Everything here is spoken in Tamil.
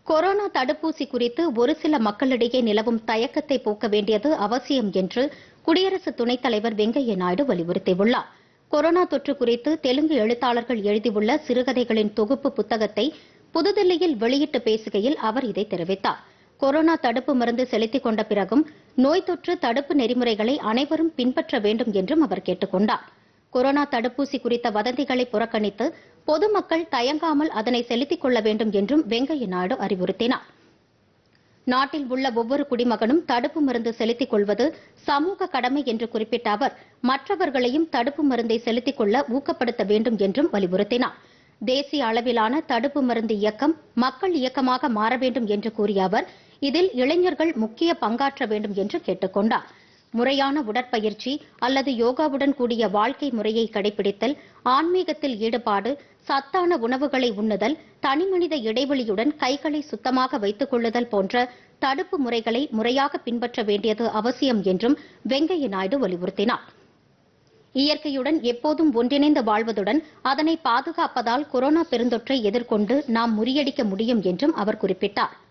கொரோனா தடுப்பூசி குறித்து ஒரு சில மக்களிடையே நிலவும் தயக்கத்தை போக்க வேண்டியது அவசியம் என்று குடியரசு துணைத் தலைவர் வெங்கையா நாயுடு வலியுறுத்தியுள்ளார் கொரோனா தொற்று குறித்து தெலுங்கு எழுத்தாளர்கள் எழுதியுள்ள சிறுகதைகளின் தொகுப்பு புத்தகத்தை புதுதில்லியில் வெளியிட்டு பேசுகையில் அவர் இதை தெரிவித்தார் கொரோனா தடுப்பு மருந்து செலுத்திக் கொண்ட பிறகும் நோய் தொற்று தடுப்பு நெறிமுறைகளை அனைவரும் பின்பற்ற வேண்டும் என்றும் அவர் கேட்டுக் கொண்டார் கொரோனா தடுப்பூசி குறித்த வதந்திகளை புறக்கணித்து பொதுமக்கள் தயங்காமல் அதனை செலுத்திக் கொள்ள வேண்டும் என்றும் வெங்கையா நாயுடு அறிவுறுத்தினார் நாட்டில் உள்ள ஒவ்வொரு குடிமகனும் தடுப்பு மருந்து செலுத்திக் கொள்வது சமூக கடமை என்று குறிப்பிட்ட அவர் மற்றவர்களையும் தடுப்பு மருந்தை செலுத்திக் கொள்ள ஊக்கப்படுத்த வேண்டும் என்றும் வலியுறுத்தினார் தேசிய அளவிலான தடுப்பு மருந்து இயக்கம் மக்கள் இயக்கமாக மாற வேண்டும் என்று கூறிய அவர் இதில் இளைஞர்கள் முக்கிய பங்காற்ற வேண்டும் என்று கேட்டுக் கொண்டார் முறையான உடற்பயிற்சி அல்லது யோகாவுடன் கூடிய வாழ்க்கை முறையை கடைபிடித்தல் ஆன்மீகத்தில் ஈடுபாடு சத்தான உணவுகளை உண்ணுதல் தனிமனித இடைவெளியுடன் கைகளை சுத்தமாக வைத்துக் கொள்ளுதல் போன்ற தடுப்பு முறைகளை முறையாக பின்பற்ற வேண்டியது அவசியம் என்றும் வெங்கையா நாயுடு வலியுறுத்தினார் இயற்கையுடன் எப்போதும் ஒன்றிணைந்து வாழ்வதுடன் அதனை பாதுகாப்பதால் கொரோனா பெருந்தொற்றை எதிர்கொண்டு நாம் முறியடிக்க முடியும் என்றும் அவர் குறிப்பிட்டார்